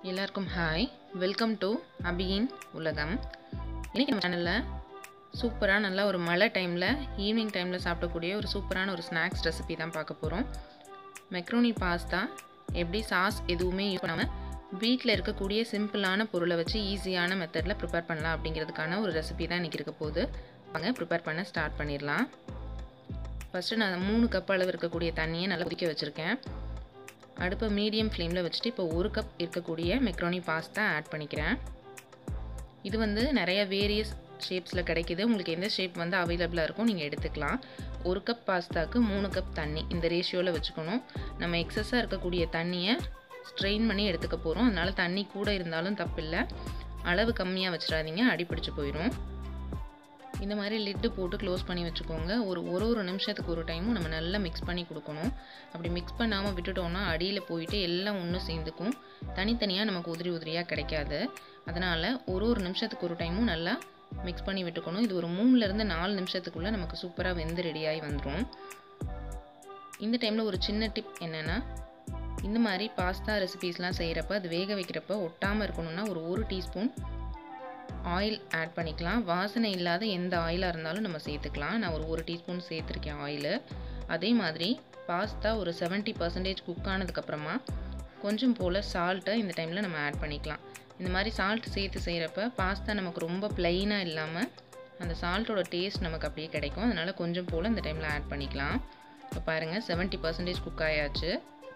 எல்லாருக்கும் hi welcome to அபியின் உலகம் இன்றைக்கி நம்ம சேனலில் சூப்பராக நல்லா ஒரு மழை டைமில் ஈவினிங் டைமில் சாப்பிடக்கூடிய ஒரு சூப்பரான ஒரு ஸ்நாக்ஸ் ரெசிபி தான் பார்க்க போகிறோம் மெக்ரோனி பாஸ்தா எப்படி சாஸ் எதுவுமே யூஸ் பண்ணாமல் வீட்டில் இருக்கக்கூடிய சிம்பிளான பொருளை வச்சு ஈஸியான மெத்தடில் ப்ரிப்பேர் பண்ணலாம் அப்படிங்கிறதுக்கான ஒரு ரெசிபி தான் இன்றைக்கி இருக்க போது வாங்க ப்ரிப்பேர் பண்ண ஸ்டார்ட் பண்ணிடலாம் ஃபஸ்ட்டு நான் மூணு கப் அளவு இருக்கக்கூடிய தண்ணியை நல்லா கொதிக்க வச்சுருக்கேன் அடுப்பை மீடியம் ஃப்ளேமில் வச்சுட்டு இப்போ ஒரு கப் இருக்கக்கூடிய மெக்ரோனி பாஸ்தா ஆட் பண்ணிக்கிறேன் இது வந்து நிறைய வேரியஸ் ஷேப்ஸில் கிடைக்கிது உங்களுக்கு எந்த ஷேப் வந்து அவைலபிளாக இருக்கும் நீங்கள் எடுத்துக்கலாம் ஒரு கப் பாஸ்தாவுக்கு மூணு கப் தண்ணி இந்த ரேஷியோவில் வச்சுக்கணும் நம்ம எக்ஸஸாக இருக்கக்கூடிய தண்ணியை ஸ்ட்ரெயின் பண்ணி எடுத்துக்க போகிறோம் அதனால் தண்ணி கூட இருந்தாலும் தப்பில்லை அளவு கம்மியாக வச்சிடாதீங்க அடிப்பிடிச்சு போயிடும் இந்த மாதிரி லிட்டு போட்டு க்ளோஸ் பண்ணி வச்சுக்கோங்க ஒரு ஒரு ஒரு நிமிஷத்துக்கு ஒரு டைமும் நம்ம நல்லா மிக்ஸ் பண்ணி கொடுக்கணும் அப்படி மிக்ஸ் பண்ணாமல் விட்டுட்டோம்னா அடியில் போயிட்டு எல்லாம் ஒன்று சேர்ந்துக்கும் தனித்தனியாக நமக்கு உதிரி உதிரியாக கிடைக்காது அதனால் ஒரு ஒரு நிமிஷத்துக்கு ஒரு டைமும் நல்லா மிக்ஸ் பண்ணி விட்டுக்கணும் இது ஒரு மூணுலேருந்து நாலு நிமிஷத்துக்குள்ளே நமக்கு சூப்பராக வெந்து ரெடியாகி வந்துடும் இந்த டைமில் ஒரு சின்ன டிப் என்னென்னா இந்த மாதிரி பாஸ்தா ரெசிபீஸ்லாம் செய்கிறப்ப அது வேக வைக்கிறப்ப ஒட்டாமல் இருக்கணும்னா ஒரு ஒரு டீஸ்பூன் ஆயில் ஆட் பண்ணிக்கலாம் வாசனை இல்லாத எந்த ஆயிலாக இருந்தாலும் நம்ம சேர்த்துக்கலாம் நான் ஒரு ஒரு டீஸ்பூன் சேர்த்துருக்கேன் ஆயிலு அதே மாதிரி பாஸ்தா ஒரு செவன்ட்டி பர்சன்டேஜ் குக் ஆனதுக்கப்புறமா கொஞ்சம் போல் சால்ட்டை இந்த டைமில் நம்ம ஆட் பண்ணிக்கலாம் இந்த மாதிரி சால்ட் சேர்த்து செய்கிறப்ப பாஸ்தா நமக்கு ரொம்ப ப்ளைனாக இல்லாமல் அந்த சால்ட்டோட டேஸ்ட் நமக்கு அப்படியே கிடைக்கும் அதனால் கொஞ்சம் போல் இந்த டைமில் ஆட் பண்ணிக்கலாம் இப்போ பாருங்கள் செவன்ட்டி பர்சன்டேஜ் குக் ஆயாச்சு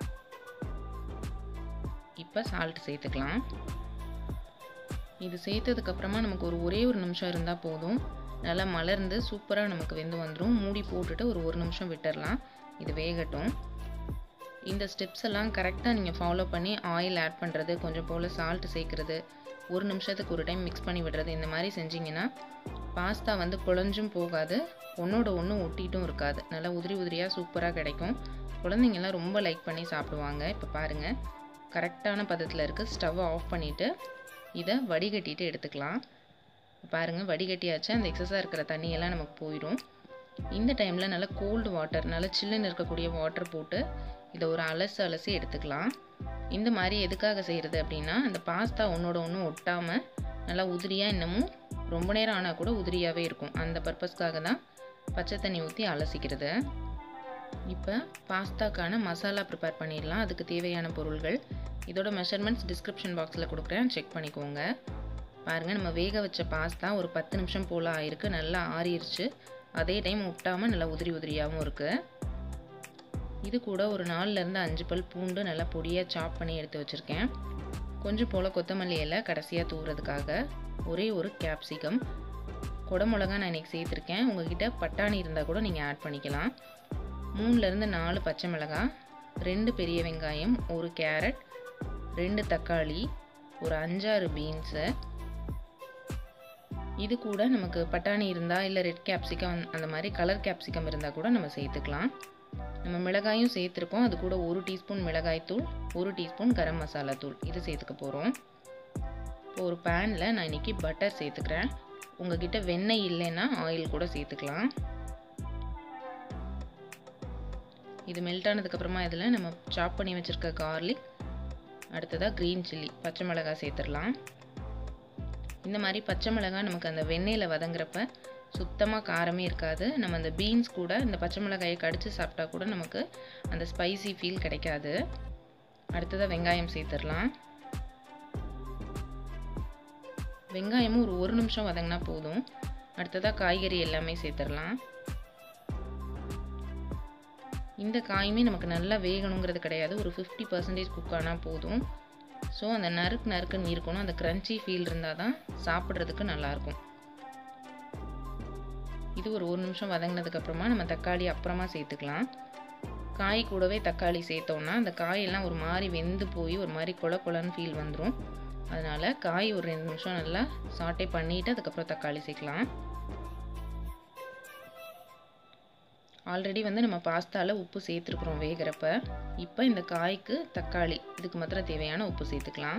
இப்போ சால்ட் சேர்த்துக்கலாம் இது சேர்த்ததுக்கப்புறமா நமக்கு ஒரு ஒரே ஒரு நிமிஷம் இருந்தால் போதும் நல்லா மலர்ந்து சூப்பராக நமக்கு வெந்து வந்துடும் மூடி போட்டுட்டு ஒரு ஒரு நிமிஷம் விட்டுடலாம் இது வேகட்டும் இந்த ஸ்டெப்ஸ் எல்லாம் கரெக்டாக நீங்கள் ஃபாலோ பண்ணி ஆயில் ஆட் பண்ணுறது கொஞ்சம் போல் சால்ட் சேர்க்குறது ஒரு நிமிஷத்துக்கு ஒரு டைம் மிக்ஸ் பண்ணி விடுறது இந்த மாதிரி செஞ்சிங்கன்னா பாஸ்தா வந்து குழஞ்சும் போகாது ஒன்றோட ஒன்று ஒட்டிட்டும் இருக்காது நல்லா உதிரி உதிரியாக சூப்பராக கிடைக்கும் குழந்தைங்கள்லாம் ரொம்ப லைக் பண்ணி சாப்பிடுவாங்க இப்போ பாருங்கள் கரெக்டான பதத்தில் இருக்குது ஸ்டவ்வை ஆஃப் பண்ணிவிட்டு இதை வடிகட்டிட்டு எடுத்துக்கலாம் பாருங்கள் வடிகட்டியாச்சு அந்த எக்ஸஸாக இருக்கிற தண்ணியெல்லாம் நமக்கு போயிடும் இந்த டைமில் நல்லா கோல்டு வாட்டர் நல்லா சில்லுன்னு இருக்கக்கூடிய வாட்டர் போட்டு இதை ஒரு அலசு அலசி எடுத்துக்கலாம் இந்த மாதிரி எதுக்காக செய்கிறது அப்படின்னா அந்த பாஸ்தா ஒன்றோட ஒன்று ஒட்டாமல் நல்லா உதிரியாக இன்னமும் ரொம்ப நேரம் ஆனால் கூட உதிரியாகவே இருக்கும் அந்த பர்பஸ்க்காக தான் பச்சை தண்ணி ஊற்றி அலசிக்கிறது இப்போ பாஸ்தாக்கான மசாலா ப்ரிப்பேர் பண்ணிடலாம் அதுக்கு தேவையான பொருள்கள் இதோட மெஷர்மெண்ட்ஸ் டிஸ்கிரிப்ஷன் பாக்ஸில் கொடுக்குறேன் செக் பண்ணிக்கோங்க பாருங்கள் நம்ம வேக வச்ச பாஸ்தா ஒரு பத்து நிமிஷம் போல் ஆயிருக்கு நல்லா ஆறிடுச்சு அதே டைம் விட்டாமல் நல்லா உதிரி உதிரியாகவும் இருக்குது இது கூட ஒரு நாலுலேருந்து அஞ்சு பல் பூண்டு நல்லா பொடியாக சாப் பண்ணி எடுத்து வச்சுருக்கேன் கொஞ்சம் போல் கொத்தமல்லி இலை கடைசியாக தூவுறதுக்காக ஒரே ஒரு கேப்சிகம் குடமிளகா நான் இன்றைக்கி சேர்த்துருக்கேன் உங்ககிட்ட பட்டாணி இருந்தால் கூட நீங்கள் ஆட் பண்ணிக்கலாம் மூணுலேருந்து நாலு பச்சை மிளகாய் ரெண்டு பெரிய வெங்காயம் ஒரு கேரட் ரெண்டு தக்காளி ஒரு அஞ்சாறு பீன்ஸு இது கூட நமக்கு பட்டாணி இருந்தால் இல்லை ரெட் கேப்சிகம் அந்த மாதிரி கலர் கேப்சிகம் இருந்தால் கூட நம்ம சேர்த்துக்கலாம் நம்ம மிளகாயும் சேர்த்துருக்கோம் அது கூட ஒரு டீஸ்பூன் மிளகாய் தூள் ஒரு டீஸ்பூன் கரம் மசாலா தூள் இது சேர்த்துக்க போகிறோம் இப்போ ஒரு பேனில் நான் இன்றைக்கி பட்டர் சேர்த்துக்கிறேன் உங்ககிட்ட வெண்ணெய் இல்லைன்னா ஆயில் கூட சேர்த்துக்கலாம் இது மெல்ட் ஆனதுக்கப்புறமா இதில் நம்ம சாப் பண்ணி வச்சுருக்க கார்லிக் அடுத்ததாக க்ரீன் சில்லி பச்சை மிளகாய் சேர்த்துடலாம் இந்த மாதிரி பச்சை மிளகாய் நமக்கு அந்த வெண்ணெயில் வதங்குறப்ப சுத்தமாக காரமே இருக்காது நம்ம அந்த பீன்ஸ் கூட இந்த பச்சை மிளகாயை கடித்து சாப்பிட்டா கூட நமக்கு அந்த ஸ்பைசி ஃபீல் கிடைக்காது அடுத்ததாக வெங்காயம் சேர்த்துடலாம் வெங்காயமும் ஒரு ஒரு நிமிஷம் வதங்கினா போதும் அடுத்ததாக காய்கறி எல்லாமே சேர்த்துடலாம் இந்த காயுமே நமக்கு நல்லா வேகணுங்கிறது கிடையாது ஒரு ஃபிஃப்டி பர்சன்டேஜ் குக் ஆனால் போதும் ஸோ அந்த நறுக்கு நறுக்குன்னு இருக்கணும் அந்த க்ரன்ச்சி ஃபீல் இருந்தால் தான் சாப்பிட்றதுக்கு நல்லாயிருக்கும் இது ஒரு ஒரு நிமிஷம் வதங்கினதுக்கப்புறமா நம்ம தக்காளி அப்புறமா சேர்த்துக்கலாம் காய் கூடவே தக்காளி சேர்த்தோம்னா அந்த காயெல்லாம் ஒரு மாதிரி வெந்து போய் ஒரு மாதிரி கொல கொலன்னு ஃபீல் வந்துடும் அதனால் காய் ஒரு ரெண்டு நிமிஷம் நல்லா சாட்டே பண்ணிவிட்டு அதுக்கப்புறம் தக்காளி சேர்க்கலாம் ஆல்ரெடி வந்து நம்ம பாஸ்தாவில் உப்பு சேர்த்துருக்குறோம் வேகிறப்ப இப்போ இந்த காய்க்கு தக்காளி இதுக்கு மாத்திரம் தேவையான உப்பு சேர்த்துக்கலாம்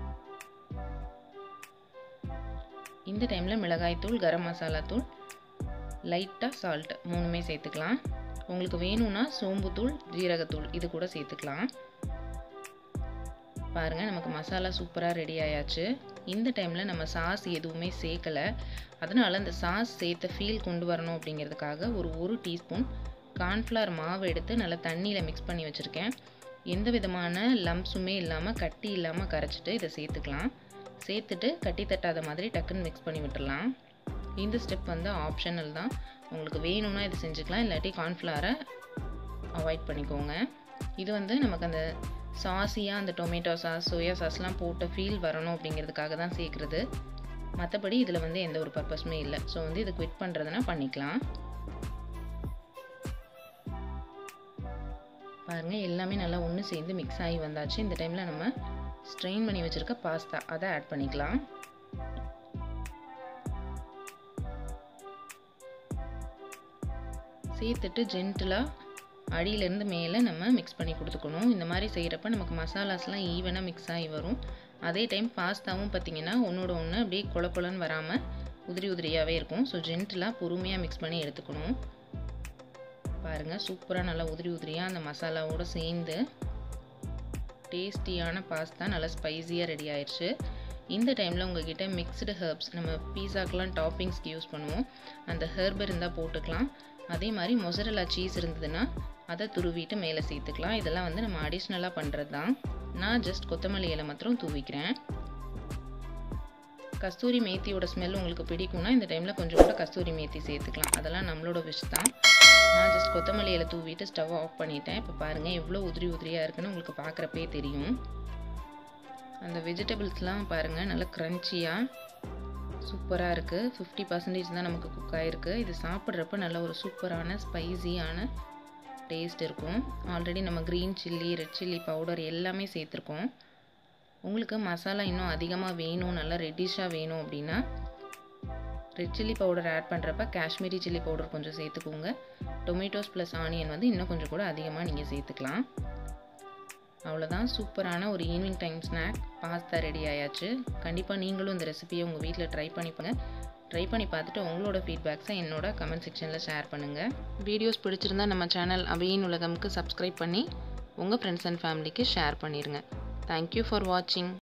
இந்த டைமில் மிளகாய்த்தூள் கரம் மசாலா தூள் லைட்டாக சால்ட் மூணுமே சேர்த்துக்கலாம் உங்களுக்கு வேணும்னா சோம்புத்தூள் ஜீரகத்தூள் இது கூட சேர்த்துக்கலாம் பாருங்கள் நமக்கு மசாலா சூப்பராக ரெடி ஆயாச்சு இந்த டைமில் நம்ம சாஸ் எதுவுமே சேர்க்கலை அதனால் அந்த சாஸ் சேர்த்த ஃபீல் கொண்டு வரணும் அப்படிங்கிறதுக்காக ஒரு ஒரு டீஸ்பூன் கார்ன்ஃப்ளவர் மாவு எடுத்து நல்லா தண்ணியில் மிக்ஸ் பண்ணி வச்சுருக்கேன் எந்த விதமான லம்ஸுமே இல்லாமல் கட்டி இல்லாமல் கரைச்சிட்டு இதை சேர்த்துக்கலாம் சேர்த்துட்டு கட்டி தட்டாத மாதிரி டக்குன்னு மிக்ஸ் பண்ணி விட்டுடலாம் இந்த ஸ்டெப் வந்து ஆப்ஷனல் தான் உங்களுக்கு வேணும்னா இது செஞ்சுக்கலாம் இல்லாட்டி கார்ன்ஃப்ளவரை அவாய்ட் பண்ணிக்கோங்க இது வந்து நமக்கு அந்த சாஸியாக அந்த டொமேட்டோ சாஸ் சோயா சாஸ்லாம் போட்ட ஃபீல் வரணும் அப்படிங்கிறதுக்காக தான் சேர்க்குறது மற்றபடி இதில் வந்து எந்த ஒரு பர்பஸுமே இல்லை ஸோ வந்து இது குவிட் பண்ணுறதுனா பண்ணிக்கலாம் பாருங்கள் எல்லாமே நல்லா ஒன்று சேர்ந்து மிக்ஸ் ஆகி வந்தாச்சு இந்த டைமில் நம்ம ஸ்ட்ரெயின் பண்ணி வச்சுருக்க பாஸ்தா அதை ஆட் பண்ணிக்கலாம் சேர்த்துட்டு ஜென்டிலாக அடியிலேருந்து மேலே நம்ம மிக்ஸ் பண்ணி கொடுத்துக்கணும் இந்த மாதிரி செய்கிறப்ப நமக்கு மசாலாஸ்லாம் ஈவனாக மிக்ஸ் ஆகி வரும் அதே டைம் பாஸ்தாவும் பார்த்திங்கன்னா ஒன்றோட ஒன்று அப்படியே குழ குழன்னு வராமல் உதிரி உதிரியாகவே இருக்கும் ஸோ ஜென்டிலாக பொறுமையாக மிக்ஸ் பண்ணி எடுத்துக்கணும் பாருங்கள் சூப்பராக நல்லா உதிரி உதிரியாக அந்த மசாலாவோடு சேர்ந்து டேஸ்டியான பாஸ்தா நல்லா ஸ்பைஸியாக ரெடி ஆயிடுச்சு இந்த டைமில் உங்ககிட்ட மிக்ஸ்டு ஹெர்ப்ஸ் நம்ம பீஸாக்கெலாம் டாப்பிங்ஸ்க்கு யூஸ் பண்ணுவோம் அந்த ஹெர்ப் இருந்தால் போட்டுக்கலாம் அதே மாதிரி மொசரலா சீஸ் இருந்ததுன்னா அதை துருவிட்டு மேலே சேர்த்துக்கலாம் இதெல்லாம் வந்து நம்ம அடிஷ்னலாக பண்ணுறது தான் நான் ஜஸ்ட் கொத்தமல்லி இலை மாத்திரம் தூவிக்கிறேன் கஸ்தூரி மேத்தியோட ஸ்மெல் உங்களுக்கு பிடிக்கும்னா இந்த டைமில் கொஞ்சம் கூட கஸ்தூரி மேத்தி சேர்த்துக்கலாம் அதெல்லாம் நம்மளோட விஷ் தான் நான் ஜஸ்ட் கொத்தமல்லி இலை தூவிட்டு ஸ்டவ் ஆஃப் பண்ணிட்டேன் இப்போ பாருங்கள் எவ்வளோ உதிரி உதிரியாக இருக்குன்னு உங்களுக்கு பார்க்குறப்பே தெரியும் அந்த வெஜிடபிள்ஸ்லாம் பாருங்கள் நல்லா க்ரன்ச்சியாக சூப்பராக இருக்குது ஃபிஃப்டி பர்சன்டேஜ் தான் நமக்கு குக் ஆகிருக்கு இது சாப்பிட்றப்ப நல்ல ஒரு சூப்பரான ஸ்பைஸியான டேஸ்ட் இருக்கும் ஆல்ரெடி நம்ம green chilli red chilli powder எல்லாமே சேர்த்துருக்கோம் உங்களுக்கு மசாலா இன்னும் அதிகமாக வேணும் நல்லா ரெட்டிஷாக வேணும் அப்படின்னா ரெட் சில்லி பவுடர் ஆட் பண்ணுறப்ப காஷ்மீரி சில்லி பவுடர் கொஞ்சம் சேர்த்துக்கோங்க டொமேட்டோஸ் ப்ளஸ் ஆனியன் வந்து இன்னும் கொஞ்சம் கூட அதிகமாக நீங்கள் சேர்த்துக்கலாம் அவ்வளோதான் சூப்பரான ஒரு evening time snack pasta ready ஆயாச்சு கண்டிப்பாக நீங்களும் இந்த ரெசிபியை உங்கள் வீட்டில் ட்ரை பண்ணிப்பாங்க ட்ரை பண்ணி பார்த்துட்டு உங்களோட ஃபீட்பேக்ஸை என்னோட கமெண்ட் செக்ஷனில் ஷேர் பண்ணுங்கள் வீடியோஸ் பிடிச்சிருந்தா நம்ம சேனல் அவையின் உலகம்க்கு சப்ஸ்கிரைப் பண்ணி உங்கள் ஃப்ரெண்ட்ஸ் அண்ட் ஃபேமிலிக்கு ஷேர் பண்ணிடுங்க தேங்க்யூ ஃபார் வாட்சிங்